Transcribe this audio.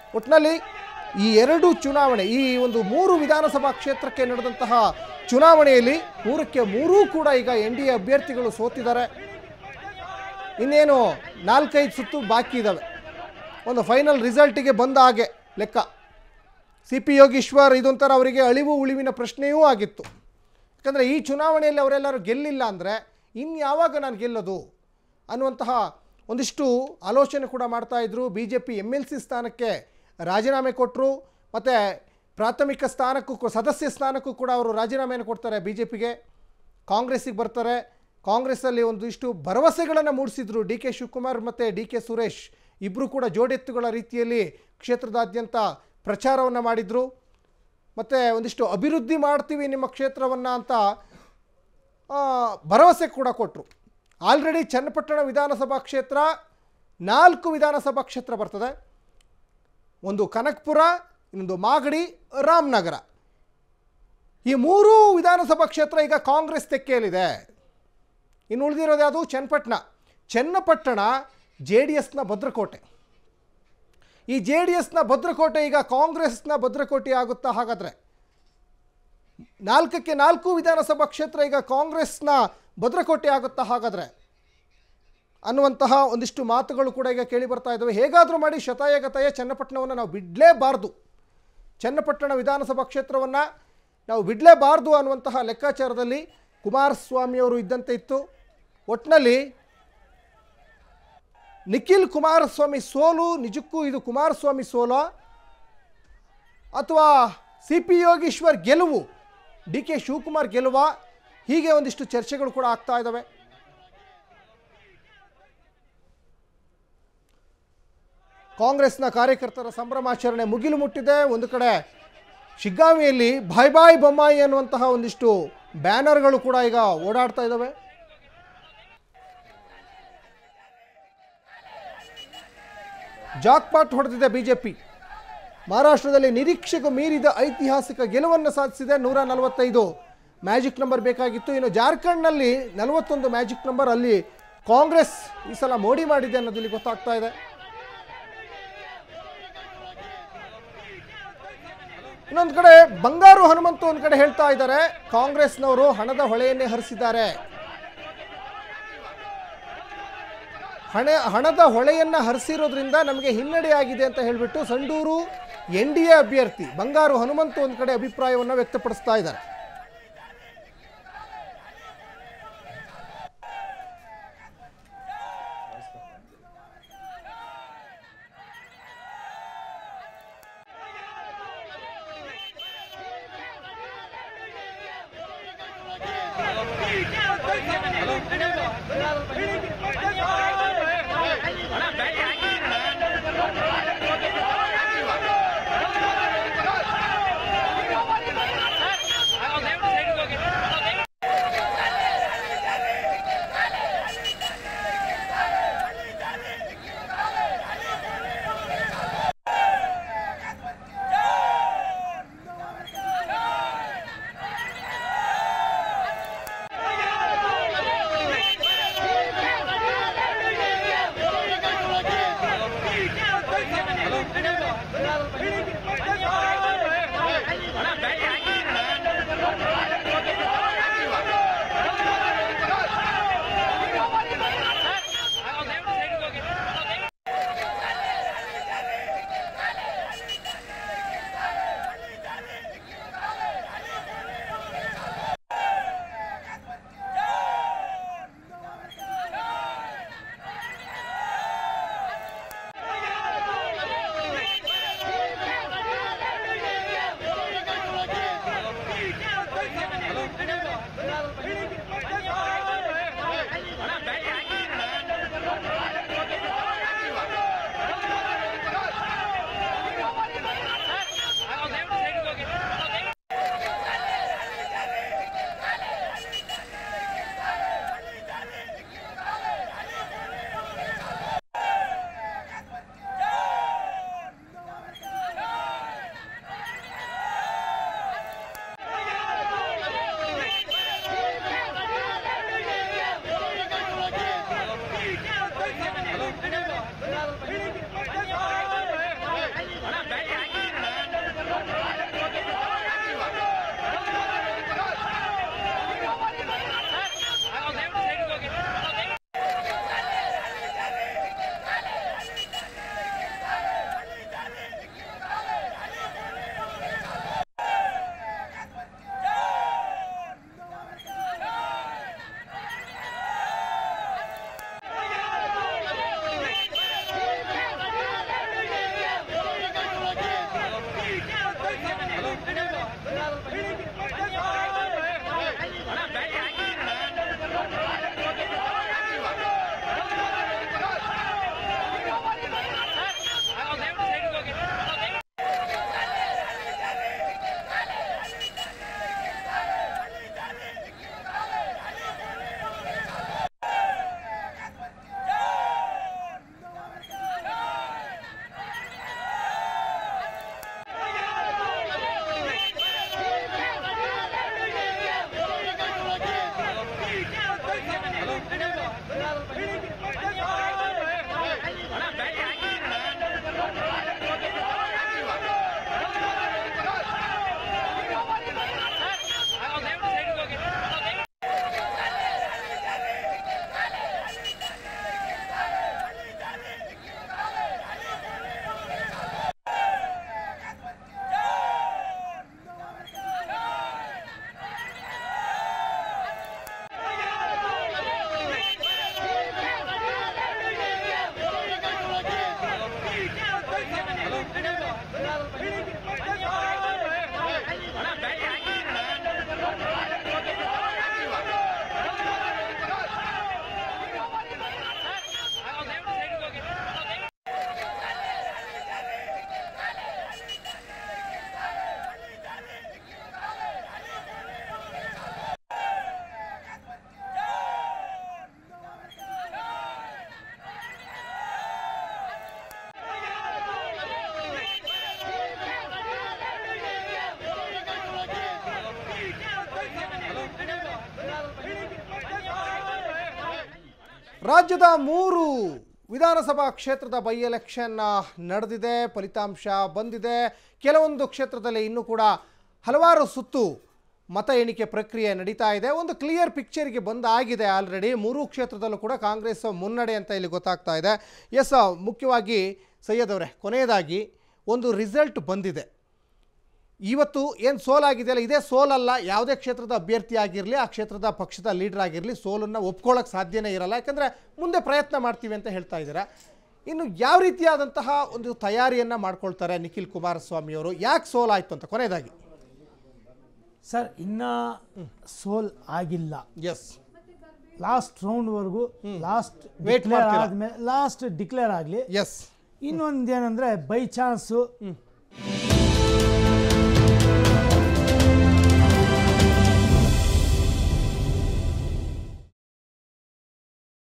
ಒಟ್ಟಿನಲ್ಲಿ ಈ ಎರಡು ಚುನಾವಣೆ ಈ ಒಂದು ಮೂರು ವಿಧಾನಸಭಾ ಕ್ಷೇತ್ರಕ್ಕೆ ನಡೆದಂತಹ ಚುನಾವಣೆಯಲ್ಲಿ ಮೂರಕ್ಕೆ ಮೂರೂ ಕೂಡ ಈಗ ಎನ್ ಡಿ ಎ ಅಭ್ಯರ್ಥಿಗಳು ಸೋತಿದ್ದಾರೆ ಇನ್ನೇನು ನಾಲ್ಕೈದು ಸುತ್ತು ಬಾಕಿ ಇದ್ದಾವೆ ಒಂದು ಫೈನಲ್ ರಿಸಲ್ಟಿಗೆ ಬಂದ ಹಾಗೆ ಲೆಕ್ಕ ಸಿ ಪಿ ಯೋಗೀಶ್ವರ್ ಇದೊಂಥರ ಅವರಿಗೆ ಅಳಿವು ಉಳಿವಿನ ಪ್ರಶ್ನೆಯೂ ಆಗಿತ್ತು ಯಾಕಂದರೆ ಈ ಚುನಾವಣೆಯಲ್ಲಿ ಅವರೆಲ್ಲರೂ ಗೆಲ್ಲಿಲ್ಲ ಅಂದರೆ ಇನ್ಯಾವಾಗ ನಾನು ಗೆಲ್ಲೋದು ಅನ್ನುವಂತಹ ಒಂದಿಷ್ಟು ಆಲೋಚನೆ ಕೂಡ ಮಾಡ್ತಾಯಿದ್ರು B J P M L C ಸ್ಥಾನಕ್ಕೆ ರಾಜೀನಾಮೆ ಕೊಟ್ಟರು ಮತ್ತು ಪ್ರಾಥಮಿಕ ಸ್ಥಾನಕ್ಕೂ ಕೂ- ಸದಸ್ಯ ಸ್ಥಾನಕ್ಕೂ ಕೂಡ ಅವರು ರಾಜೀನಾಮೆಯನ್ನು ಕೊಡ್ತಾರೆ ಬಿ ಜೆ ಪಿಗೆ ಕಾಂಗ್ರೆಸ್ಸಿಗೆ ಬರ್ತಾರೆ ಕಾಂಗ್ರೆಸ್ಸಲ್ಲಿ ಒಂದಿಷ್ಟು ಭರವಸೆಗಳನ್ನು ಮೂಡಿಸಿದ್ರು ಡಿ ಕೆ ಶಿವಕುಮಾರ್ ಮತ್ತು ಡಿ ಕೆ ಸುರೇಶ್ ಇಬ್ಬರು ಕೂಡ ಜೋಡೆತ್ತುಗಳ ರೀತಿಯಲ್ಲಿ ಕ್ಷೇತ್ರದಾದ್ಯಂತ ಪ್ರಚಾರವನ್ನು ಮಾಡಿದರು ಮತ್ತು ಒಂದಿಷ್ಟು ಅಭಿವೃದ್ಧಿ ಮಾಡ್ತೀವಿ ನಿಮ್ಮ ಕ್ಷೇತ್ರವನ್ನು ಅಂತ ಆ, ಭರವಸೆ ಕೂಡ ಕೊಟ್ಟರು ಆಲ್ರೆಡಿ ಚನ್ನಪಟ್ಟಣ ವಿಧಾನಸಭಾ ಕ್ಷೇತ್ರ ನಾಲ್ಕು ವಿಧಾನಸಭಾ ಕ್ಷೇತ್ರ ಬರ್ತದೆ ಒಂದು ಕನಕ್ಪುರ ಇನ್ನೊಂದು ಮಾಗಡಿ ರಾಮನಗರ ಈ ಮೂರೂ ವಿಧಾನಸಭಾ ಕ್ಷೇತ್ರ ಈಗ ಕಾಂಗ್ರೆಸ್ ತೆಕ್ಕೆಯಲ್ಲಿದೆ ಇನ್ನು ಉಳಿದಿರೋದು ಯಾವುದು ಚನ್ನಪಟ್ಟಣ ಚನ್ನಪಟ್ಟಣ ಜೆ ಡಿ ಎಸ್ನ ಭದ್ರಕೋಟೆ ಈ ಜೆ ಡಿ ಎಸ್ನ ಭದ್ರಕೋಟೆ ಈಗ ಕಾಂಗ್ರೆಸ್ನ ಭದ್ರಕೋಟೆ ಆಗುತ್ತಾ ಹಾಗಾದರೆ ನಾಲ್ಕಕ್ಕೆ ನಾಲ್ಕು ವಿಧಾನಸಭಾ ಕ್ಷೇತ್ರ ಈಗ ಕಾಂಗ್ರೆಸ್ನ ಭದ್ರಕೋಟೆ ಆಗುತ್ತಾ ಹಾಗಾದರೆ ಅನ್ನುವಂತಹ ಒಂದಿಷ್ಟು ಮಾತುಗಳು ಕೂಡ ಈಗ ಕೇಳಿ ಬರ್ತಾ ಇದ್ದಾವೆ ಹೇಗಾದರೂ ಮಾಡಿ ಶತಾಯಗತಾಯ ಚನ್ನಪಟ್ಟಣವನ್ನು ನಾವು ಬಿಡಲೇಬಾರ್ದು ಚನ್ನಪಟ್ಟಣ ವಿಧಾನಸಭಾ ಕ್ಷೇತ್ರವನ್ನು ನಾವು ಬಿಡಲೇಬಾರ್ದು ಅನ್ನುವಂತಹ ಲೆಕ್ಕಾಚಾರದಲ್ಲಿ ಕುಮಾರಸ್ವಾಮಿಯವರು ಇದ್ದಂತೆ ಇತ್ತು ಒಟ್ಟಿನಲ್ಲಿ ನಿಖಿಲ್ ಕುಮಾರಸ್ವಾಮಿ ಸೋಲು ನಿಜಕ್ಕೂ ಇದು ಕುಮಾರಸ್ವಾಮಿ ಸೋಲೋ ಅಥವಾ ಸಿ ಪಿ ಯೋಗೀಶ್ವರ್ ಗೆಲುವು ಡಿ ಕೆ ಶಿವಕುಮಾರ್ ಗೆಲುವ ಹೀಗೆ ಒಂದಿಷ್ಟು ಚರ್ಚೆಗಳು ಕೂಡ ಆಗ್ತಾ ಇದ್ದಾವೆ ಕಾಂಗ್ರೆಸ್ನ ಕಾರ್ಯಕರ್ತರ ಸಂಭ್ರಮಾಚರಣೆ ಮುಗಿಲು ಮುಟ್ಟಿದೆ ಒಂದು ಕಡೆ ಶಿಗ್ಗಾಂವಿಯಲ್ಲಿ ಬಾಯ್ ಬಾಯ್ ಬೊಮ್ಮಾಯಿ ಅನ್ನುವಂತಹ ಒಂದಿಷ್ಟು ಬ್ಯಾನರ್ಗಳು ಕೂಡ ಈಗ ಓಡಾಡ್ತಾ ಇದ್ದಾವೆ ಜಾಕ್ಪಾಟ್ ಹೊಡೆದಿದೆ ಬಿಜೆಪಿ ಮಹಾರಾಷ್ಟ್ರದಲ್ಲಿ ನಿರೀಕ್ಷೆಗೂ ಮೀರಿದ ಐತಿಹಾಸಿಕ ಗೆಲುವನ್ನು ಸಾಧಿಸಿದೆ ನೂರ ನಲವತ್ತೈದು ಮ್ಯಾಜಿಕ್ ನಂಬರ್ ಬೇಕಾಗಿತ್ತು ಇನ್ನು ಜಾರ್ಖಂಡ್ನಲ್ಲಿ ನಲವತ್ತೊಂದು ಮ್ಯಾಜಿಕ್ ನಂಬರ್ ಅಲ್ಲಿ ಕಾಂಗ್ರೆಸ್ ಈ ಸಲ ಮೋಡಿ ಮಾಡಿದೆ ಅನ್ನೋದು ಇಲ್ಲಿ ಗೊತ್ತಾಗ್ತಾ ಇದೆ ಇನ್ನೊಂದು ಕಡೆ ಬಂಗಾರು ಹನುಮಂತು ಒಂದು ಕಡೆ ಹೇಳ್ತಾ ಇದ್ದಾರೆ ಕಾಂಗ್ರೆಸ್ನವರು ಹಣದ ಹೊಳೆಯನ್ನೇ ಹರಿಸಿದ್ದಾರೆ ಹಣ ಹಣದ ಹೊಳೆಯನ್ನ ಹರಿಸಿರೋದ್ರಿಂದ ನಮಗೆ ಹಿನ್ನಡೆ ಆಗಿದೆ ಅಂತ ಹೇಳಿಬಿಟ್ಟು ಸಂಡೂರು ಎನ್ ಡಿ ಎ ಅಭ್ಯರ್ಥಿ ಬಂಗಾರು ಹನುಮಂತು ಒಂದು ಕಡೆ ಅಭಿಪ್ರಾಯವನ್ನು ವ್ಯಕ್ತಪಡಿಸ್ತಾ ಇದ್ದಾರೆ ರಾಜ್ಯದ ಮೂರು ವಿಧಾನಸಭಾ ಕ್ಷೇತ್ರದ ಬೈ ಎಲೆಕ್ಷನ್ ನಡೆದಿದೆ ಫಲಿತಾಂಶ ಬಂದಿದೆ ಕೆಲವೊಂದು ಕ್ಷೇತ್ರದಲ್ಲಿ ಇನ್ನೂ ಕೂಡ ಹಲವಾರು ಸುತ್ತು ಮತ ಎಣಿಕೆ ಪ್ರಕ್ರಿಯೆ ನಡೀತಾ ಇದೆ ಒಂದು ಕ್ಲಿಯರ್ ಪಿಕ್ಚರ್ಗೆ ಬಂದಾಗಿದೆ ಆಲ್ರೆಡಿ ಮೂರು ಕ್ಷೇತ್ರದಲ್ಲೂ ಕೂಡ ಕಾಂಗ್ರೆಸ್ ಮುನ್ನಡೆ ಅಂತ ಇಲ್ಲಿ ಗೊತ್ತಾಗ್ತಾ ಇದೆ ಎಸ್ ಮುಖ್ಯವಾಗಿ ಸೈಯದ್ ಅವರೇ ಕೊನೆಯದಾಗಿ ಒಂದು ರಿಸಲ್ಟ್ ಬಂದಿದೆ ಇವತ್ತು ಏನು ಸೋಲಾಗಿದೆಯಲ್ಲ ಇದೇ ಸೋಲಲ್ಲ ಯಾವುದೇ ಕ್ಷೇತ್ರದ ಅಭ್ಯರ್ಥಿ ಆಗಿರಲಿ ಆ ಕ್ಷೇತ್ರದ ಪಕ್ಷದ ಲೀಡರ್ ಆಗಿರಲಿ ಸೋಲನ್ನು ಒಪ್ಕೊಳ್ಳೋಕೆ ಸಾಧ್ಯನೇ ಇರಲ್ಲ ಯಾಕಂದರೆ ಮುಂದೆ ಪ್ರಯತ್ನ ಮಾಡ್ತೀವಿ ಅಂತ ಹೇಳ್ತಾ ಇದ್ದೀರಾ ಇನ್ನು ಯಾವ ರೀತಿಯಾದಂತಹ ಒಂದು ತಯಾರಿಯನ್ನು ಮಾಡ್ಕೊಳ್ತಾರೆ ನಿಖಿಲ್ ಕುಮಾರಸ್ವಾಮಿಯವರು ಯಾಕೆ ಸೋಲಾಯಿತು ಅಂತ ಕೊನೆಯದಾಗಿ ಸರ್ ಇನ್ನ ಸೋಲ್ ಆಗಿಲ್ಲ ಎಸ್ ಲಾಸ್ಟ್ ರೌಂಡ್ವರೆಗೂ ಲಾಸ್ಟ್ Wait ಡಿಕ್ಲೇರ್ ಮಾಡ್ತೀರಾ? ಆದ್ಮೇಲೆ ಲಾಸ್ಟ್ ಡಿಕ್ಲೇರ್ ಆಗಲಿ ಎಸ್ ಇನ್ನೊಂದು ಏನಂದ್ರೆ ಬೈ ಚಾನ್ಸು